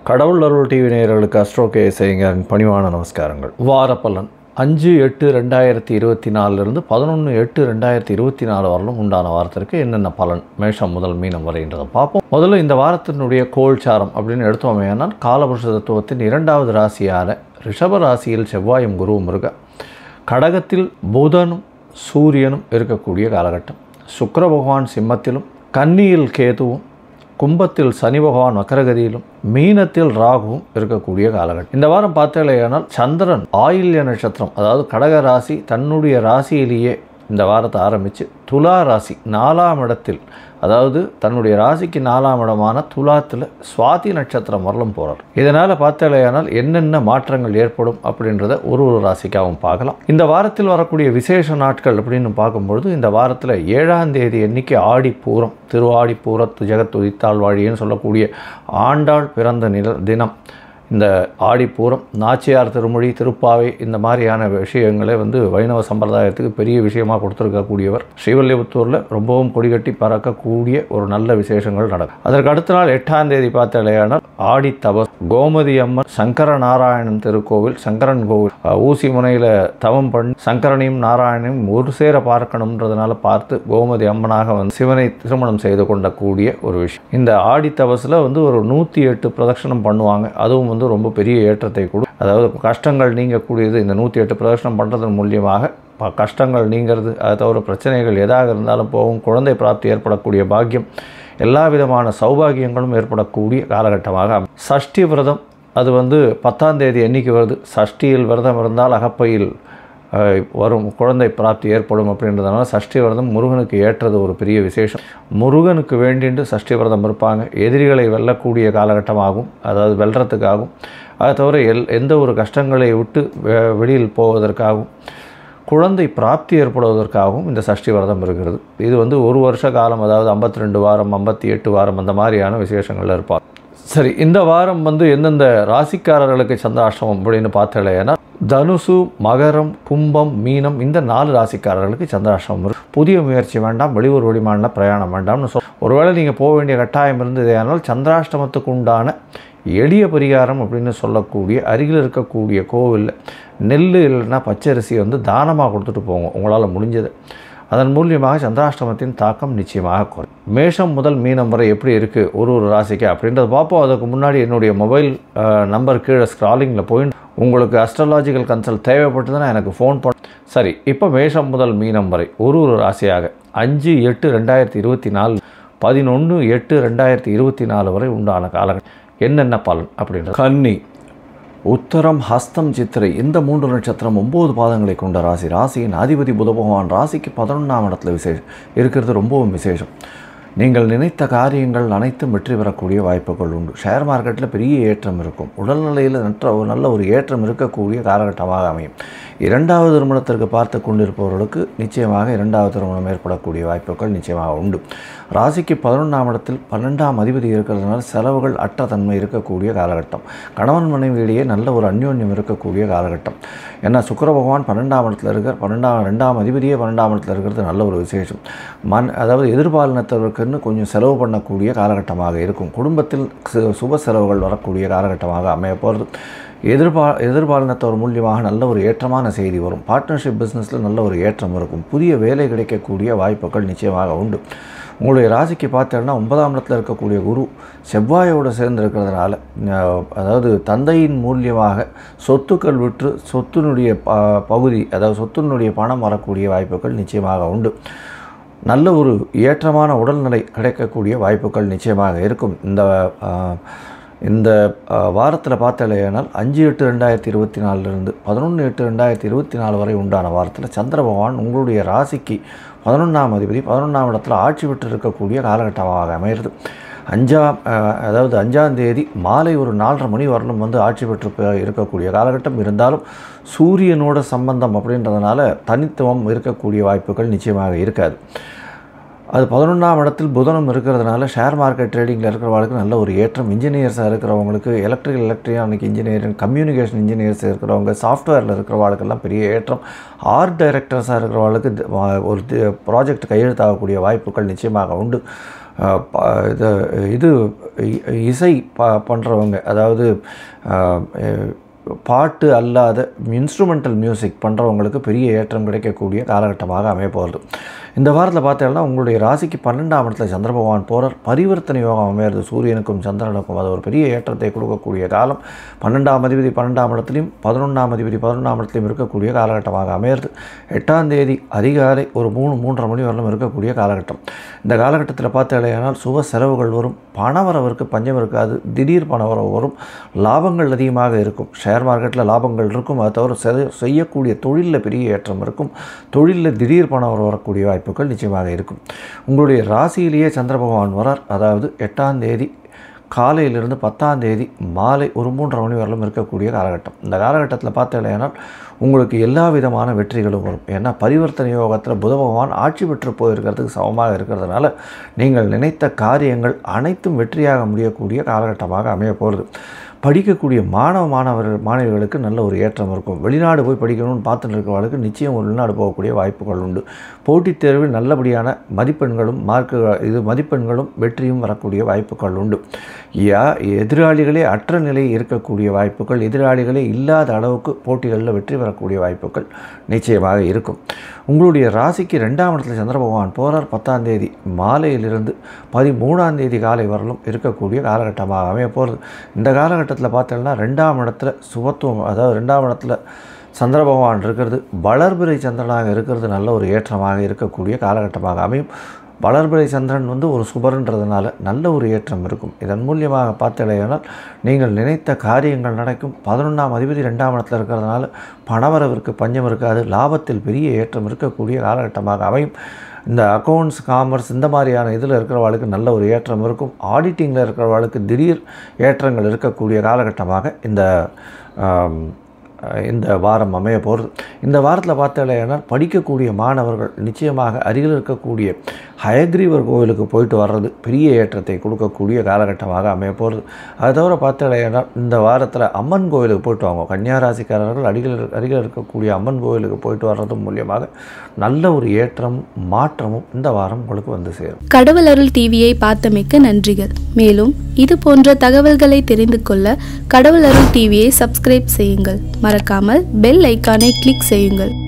கடவுள் அருள் டிவி நேயர்களுக்கு அஸ்ட்ரோ கே செய்யுங்கரின் பணிவான நமஸ்காரங்கள் வாரப்பலன் அஞ்சு எட்டு ரெண்டாயிரத்தி இருபத்தி நாலுலேருந்து பதினொன்று எட்டு ரெண்டாயிரத்தி இருபத்தி நாலு வரலும் உண்டான வாரத்திற்கு என்னென்ன பலன் மேஷம் முதல் மீனம் வரைன்றதை பார்ப்போம் முதல்ல இந்த வாரத்தினுடைய கோல்சாரம் அப்படின்னு எடுத்தோமேனால் காலபுருஷ தத்துவத்தின் இரண்டாவது ராசியான ரிஷப ராசியில் செவ்வாயும் குருவும் இருக்க கடகத்தில் புதனும் சூரியனும் இருக்கக்கூடிய காலகட்டம் சுக்கிர பகவான் சிம்மத்திலும் கன்னியில் கேதுவும் கும்பத்தில் சனி பகவான் வக்கரகதியிலும் மீனத்தில் ராகுவும் இருக்கக்கூடிய காலகட்டம் இந்த வாரம் பார்த்தேனால் சந்திரன் ஆயில்ய நட்சத்திரம் அதாவது கடக ராசி தன்னுடைய ராசியிலேயே இந்த வாரத்தை ஆரம்பித்து துலா ராசி நாலாம் இடத்தில் அதாவது தன்னுடைய ராசிக்கு நாலாம் இடமான துலாத்தில் சுவாதி நட்சத்திரம் வரலும் போகிறார் இதனால் பார்த்தேனால் என்னென்ன மாற்றங்கள் ஏற்படும் அப்படின்றத ஒரு ஒரு ராசிக்காகவும் பார்க்கலாம் இந்த வாரத்தில் வரக்கூடிய விசேஷ நாட்கள் அப்படின்னு பார்க்கும்பொழுது இந்த வாரத்தில் ஏழாம் தேதி எண்ணிக்கை ஆடிப்பூரம் திருவாடிப்பூரத்து ஜெகத் உதித்தாள் வாழின்னு சொல்லக்கூடிய ஆண்டாள் பிறந்த நில தினம் இந்த ஆடிப்பூரம் நாச்சியார் திருமொழி திருப்பாவை இந்த மாதிரியான விஷயங்களை வந்து வைணவ சம்பிரதாயத்துக்கு பெரிய விஷயமாக கொடுத்துருக்கக்கூடியவர் ஸ்ரீவல்லிபுத்தூரில் ரொம்பவும் கொடிகட்டி பறக்கக்கூடிய ஒரு நல்ல விசேஷங்கள் நடக்கும் அதற்கு அடுத்த நாள் எட்டாம் தேதி பார்த்தாலேயானால் ஆடி தபஸ் கோமதி அம்மன் சங்கர நாராயணன் திருக்கோவில் சங்கரன் கோவில் அஹ், ஊசி முனையில் தவம் பண்ணி சங்கரனையும் நாராயணையும் ஒரு சேர பார்க்கணுன்றதுனால பார்த்து கோமதி அம்மனாக வந்து சிவனை திருமணம் செய்து கொண்ட கூடிய ஒரு விஷயம் இந்த ஆடி தபஸில் வந்து ஒரு நூற்றி எட்டு பிரதட்சணம் பண்ணுவாங்க அதுவும் வந்து ரொம்ப பெரிய ஏற்றத்தை கொடு அதாவது கஷ்டங்கள் நீங்கக்கூடியது இந்த நூற்றி எட்டு பிரதட்சணம் பண்ணுறதன் மூலியமாக ப- கஷ்டங்கள் நீங்கிறது அதை தவிர பிரச்சனைகள் எதாக இருந்தாலும் போகும் குழந்தை பிராப்தி ஏற்படக்கூடிய பாக்கியம் எல்லா விதமான சௌபாகியங்களும் ஏற்படக்கூடிய காலகட்டமாக அமையும். சஷ்டி விரதம் அது வந்து பத்தாம் தேதி என்னைக்கு வருது சஷ்டியில் விரதம் இருந்தால் அகப்பையில் அஹ், வரும் குழந்தை பிராப்தி ஏற்படும் அப்படின்றதுனால சஷ்டி விரதம் முருகனுக்கு ஏற்றது ஒரு பெரிய விசேஷம் முருகனுக்கு வேண்டிட்டு சஷ்டி விரதம் இருப்பாங்க எதிரிகளை வெல்லக்கூடிய காலகட்டமாகும் அதாவது வெல்றதுக்காகும் அதை தவிர எல் எந்த ஒரு கஷ்டங்களை விட்டு வெ- வெளியில் போவதற்காகவும் குழந்தை பிராப்தி ஏற்படுவதற்காகவும் இந்த சஷ்டி விரதம் இருக்கிறது இது வந்து ஒரு வருஷ காலம் அதாவது 52 ரெண்டு வாரம் ஐம்பத்தி எட்டு வாரம் அந்த மாதிரியான விசேஷங்கள் இருப்பார் சரி இந்த வாரம் வந்து எந்தெந்த ராசிக்காரர்களுக்கு சந்திராஷ்டமம் அப்படின்னு பார்த்தலைன்னா தனுசு மகரம் கும்பம் மீனம் இந்த நாலு ராசிக்காரர்களுக்கு சந்திராஷ்டமம் இருக்கு புதிய முயற்சி வேண்டாம் வெளியூர் வெளிமாநில பிரயாணம் வேண்டாம்னு சொல் ஒருவேளை நீங்கள் போக வேண்டிய கட்டாயம் இருந்தது ஆனால் சந்திராஷ்டமத்துக்கு உண்டான எளிய பரிகாரம் அப்படின்னு சொல்லக்கூடிய அருகில் இருக்கக்கூடிய கோவிலில் நெல் இல்லைன்னா பச்சரிசி வந்து தானமாக கொடுத்துட்டு போங்க உங்களால் முடிஞ்சது அதன் மூலியமாக சந்திராஷ்டமத்தின் தாக்கம் நிச்சயமாக குறையும் மேஷம் முதல் மீனம் வரை எப்படி இருக்குது ஒரு ஒரு ராசிக்கு அப்படின்றத பார்ப்போம் அதுக்கு முன்னாடி என்னுடைய மொபைல் நம்பர் கீழே ஸ்க்ராலிங்கில் போயிட்டு உங்களுக்கு அஸ்ட்ராலாஜிக்கல் கன்சல்ட் தேவைப்பட்டதுன்னா எனக்கு ஃபோன் பண்ண சரி இப்போ மேஷம் முதல் மீனம் வரை ஒரு ஒரு ராசியாக அஞ்சு எட்டு ரெண்டாயிரத்தி இருபத்தி நாலு பதினொன்று எட்டு ரெண்டாயிரத்தி இருபத்தி நாலு வரை உண்டான காலகட்டம் என்னென்ன பலன் அப்படின்றது கன்னி உத்தரம் ஹஸ்தம் சித்திரை இந்த மூன்று நட்சத்திரம் ஒம்பது பாதங்களை கொண்ட ராசி ராசியின் அதிபதி புத பகவான் ராசிக்கு பதினொன்றாம் இடத்துல விசேஷம் இருக்கிறது ரொம்பவும் விசேஷம் நீங்கள் நினைத்த காரியங்கள் அனைத்தும் வெற்றி பெறக்கூடிய வாய்ப்புகள் உண்டு ஷேர் மார்க்கெட்டில் பெரிய ஏற்றம் இருக்கும் உடல்நிலையில் நற்ற ஒரு நல்ல ஒரு ஏற்றம் இருக்கக்கூடிய காலகட்டமாக அமையும் இரண்டாவது திருமணத்திற்கு பார்த்து கொண்டிருப்பவர்களுக்கு நிச்சயமாக இரண்டாவது திருமணம் ஏற்படக்கூடிய வாய்ப்புகள் நிச்சயமாக உண்டு ராசிக்கு பதினொன்றாம் இடத்தில் பன்னெண்டாம் அதிபதி இருக்கிறதுனால செலவுகள் அற்ற தன்மை இருக்கக்கூடிய காலகட்டம் கணவன் மனைவியிடையே நல்ல ஒரு அந்யோன்யம் இருக்கக்கூடிய காலகட்டம் ஏன்னா சுக்கிர பகவான் பன்னெண்டாம் இடத்துல இருக்கிற பன்னெண்டாம் ரெண்டாம் அதிபதியே பன்னெண்டாம் இடத்துல இருக்கிறது நல்ல ஒரு விசேஷம் மண் அதாவது எதிர்பாலினத்தவருக்குன்னு கொஞ்சம் செலவு பண்ணக்கூடிய காலகட்டமாக இருக்கும் குடும்பத்தில் சு- சுப செலவுகள் வரக்கூடிய காலகட்டமாக அமைய போகிறது எதிர்பா எதிர்பாலினத்தவர் மூலியமாக நல்ல ஒரு ஏற்றமான செய்தி வரும் பார்ட்னர்ஷிப் பிஸ்னஸில் நல்ல ஒரு ஏற்றம் இருக்கும் புதிய வேலை கிடைக்கக்கூடிய வாய்ப்புகள் நிச்சயமாக உண்டு உங்களுடைய ராசிக்கு பார்த்தோன்னா ஒன்பதாம் இடத்துல இருக்கக்கூடிய குரு செவ்வாயோடு சேர்ந்து இருக்கிறதுனால அஹ், அதாவது தந்தையின் மூலியமாக சொத்துக்கள் விற்று சொத்தினுடைய ப பகுதி அதாவது சொத்தினுடைய பணம் வரக்கூடிய வாய்ப்புகள் நிச்சயமாக உண்டு நல்ல ஒரு ஏற்றமான உடல்நிலை கிடைக்கக்கூடிய வாய்ப்புகள் நிச்சயமாக இருக்கும் இந்த அஹ், இந்த வாரத்தில் பார்த்தாலேயானால் அஞ்சு எட்டு ரெண்டாயிரத்தி இருபத்தி நாலுலேருந்து பதினொன்று எட்டு ரெண்டாயிரத்தி இருபத்தி நாலு வரை உண்டான வாரத்தில் சந்திர பகவான் உங்களுடைய ராசிக்கு பதினொன்றாம் அதிபதி பதினொன்றாம் இடத்துல ஆட்சி விட்டு இருக்கக்கூடிய காலகட்டமாக அமைகிறது அஞ்சாம் அஹ், அதாவது அஞ்சாம் தேதி மாலை ஒரு நாலரை மணி வரலும் வந்து ஆட்சி பெற்று ப- இருக்கக்கூடிய காலகட்டம் இருந்தாலும் சூரியனோட சம்பந்தம் அப்படின்றதுனால தனித்துவம் இருக்கக்கூடிய வாய்ப்புகள் நிச்சயமாக இருக்காது அது பதினொன்றாம் இடத்தில் புதனும் இருக்கிறதுனால ஷேர் மார்க்கெட் ட்ரேடிங்கில் இருக்கிறவங்களுக்கு நல்ல ஒரு ஏற்றம் இன்ஜினியர்ஸாக இருக்கிறவங்களுக்கு electrical electronic engineering communication engineers இருக்கிறவங்க சாஃப்ட்வேரில் இருக்கிறவங்களுக்கெல்லாம் பெரிய ஏற்றம் ஆர்ட் டைரக்டர்ஸாக இருக்கிறவங்களுக்கு தி- வா- ஒரு ப்ராஜெக்ட் கையெழுத்தாகக்கூடிய வாய்ப்புகள் நிச்சயமாக உண்டு அஹ் ப- இது இது இ- இசை ப பண்ணுறவங்க அதாவது அஹ், அஹ், பாட்டு அல்லாத இன்ஸ்ட்ருமெண்டல் மியூசிக் பண்ணுறவங்களுக்கு பெரிய ஏற்றம் கிடைக்கக்கூடிய காலகட்டமாக அமைய போகிறது இந்த வாரத்தில் பார்த்தீங்கன்னா உங்களுடைய ராசிக்கு பன்னெண்டாம் இடத்துல சந்திர பகவான் போகிறார் பரிவர்த்தனை யோகம் அமையிறது சூரியனுக்கும் சந்திரனுக்கும் அது ஒரு பெரிய ஏற்றத்தை கொடுக்கக்கூடிய காலம் பன்னெண்டாம் அதிபதி பன்னெண்டாம் இடத்துலையும் பதினொன்றாம் அதிபதி பதினொன்றாம் இடத்துலையும் இருக்கக்கூடிய காலகட்டமாக அமையிறது எட்டாம் தேதி அதிகாலை ஒரு மூணு மூன்றரை மணி வரலும் இருக்கக்கூடிய காலகட்டம் இந்த காலகட்டத்தில் பார்த்தீங்கன்னா சுப செலவுகள் வரும் பணவரவிற்கு பஞ்சம் இருக்காது திடீர் பணவரவு வரும் லாபங்கள் அதிகமாக இருக்கும் ஷேர் மார்க்கெட்டில் லாபங்கள் இருக்கும் அதை தவிர செ- செய்யக்கூடிய தொழிலில் பெரிய ஏற்றம் இருக்கும் தொழிலில் திடீர் பணம் வரக்கூடிய வாய்ப்புகள் நிச்சயமாக இருக்கும் உங்களுடைய ராசியிலேயே சந்திர பகவான் வரார் அதாவது எட்டாம் தேதி காலையிலிருந்து பத்தாம் தேதி மாலை ஒரு மூன்றரை மணி வரலும் இருக்கக்கூடிய காலகட்டம் இந்த காலகட்டத்தில் பார்த்தீங்கன்னா உங்களுக்கு எல்லா விதமான வெற்றிகளும் வரும் ஏன்னா பரிவர்த்தனை யோகத்தில் புத பகவான் ஆட்சி பெற்று போயிருக்கிறதுக்கு சமமாக இருக்கிறதுனால நீங்கள் நினைத்த காரியங்கள் அனைத்தும் வெற்றியாக முடியக்கூடிய காலகட்டமாக அமைய போகிறது படிக்கக்கூடிய மாணவ மாணவர்கள் மாணவிகளுக்கு நல்ல ஒரு ஏற்றம் இருக்கும் வெளிநாடு போய் படிக்கணும்னு பார்த்துட்டு இருக்கிறவர்களுக்கு நிச்சயம் ஒரு வெளிநாடு போகக்கூடிய வாய்ப்புகள் உண்டு போட்டித் தேர்வில் நல்லபடியான மதிப்பெண்களும் மார்க்கு இது மதிப்பெண்களும் வெற்றியும் வரக்கூடிய வாய்ப்புகள் உண்டு யா எதிராளிகளே அற்ற நிலை இருக்கக்கூடிய வாய்ப்புகள் எதிராளிகளே இல்லாத அளவுக்கு போட்டிகளில் வெற்றி பெறக்கூடிய வாய்ப்புகள் நிச்சயமாக இருக்கும் உங்களுடைய ராசிக்கு ரெண்டாம் இடத்துல சந்திர பகவான் போகிறார் பத்தாம் தேதி மாலையிலிருந்து பதிமூணாம் தேதி காலை வரலும் இருக்கக்கூடிய காலகட்டமாக அமைய போகிறது இந்த காலகட்டத்தில் பார்த்தீங்கன்னா ரெண்டாம் இடத்துல சுபத்துவம் அதாவது ரெண்டாம் இடத்துல சந்திர பகவான் இருக்கிறது வளர்பிறை சந்திரனாக இருக்கிறது நல்ல ஒரு ஏற்றமாக இருக்கக்கூடிய காலகட்டமாக அமையும் வளர்பிறை சந்திரன் வந்து ஒரு சுபர்ன்றதுனால நல்ல ஒரு ஏற்றம் இருக்கும் இதன் மூலியமாக பார்த்தடையானால் நீங்கள் நினைத்த காரியங்கள் நடக்கும் பதினொன்றாம் அதிபதி ரெண்டாம் இடத்துல இருக்கிறதுனால பணவரவிற்கு பஞ்சம் இருக்காது லாபத்தில் பெரிய ஏற்றம் இருக்கக்கூடிய காலகட்டமாக அமையும் இந்த அக்கௌண்ட்ஸ் காமர்ஸ் இந்த மாதிரியான இதில் இருக்கிறவர்களுக்கு நல்ல ஒரு ஏற்றம் இருக்கும் ஆடிட்டிங்கில் இருக்கிறவர்களுக்கு திடீர் ஏற்றங்கள் இருக்கக்கூடிய காலகட்டமாக இந்த ஆம், இந்த வாரம் அமைய போகிறது இந்த வாரத்தில் பார்த்தாலேனா படிக்கக்கூடிய மாணவர்கள் நிச்சயமாக அருகில் இருக்கக்கூடிய ஹயக்ரீவர் கோவிலுக்கு போயிட்டு வர்றது பெரிய ஏற்றத்தை கொடுக்கக்கூடிய காலகட்டமாக அமைய போகிறது அது தவிர பார்த்தாலேனா இந்த வாரத்தில் அம்மன் கோவிலுக்கு போயிட்டு வாங்க கன்னியாராசிக்காரர்கள் அருகில் இருக்க- அருகில் இருக்கக்கூடிய அம்மன் கோவிலுக்கு போயிட்டு வர்றது மூலியமாக நல்ல ஒரு ஏற்றமும் மாற்றமும் இந்த வாரம் உங்களுக்கு வந்து சேரும் கடவுள் அருள் டிவியை பார்த்தமைக்க நன்றிகள் மேலும் இது போன்ற தகவல்களை தெரிந்து கொள்ள கடவுள் அருள் டிவியை சப்ஸ்கிரைப் செய்யுங்கள் மறக்காமல் பெல் ஐக்கானை கிளிக் செய்யுங்கள்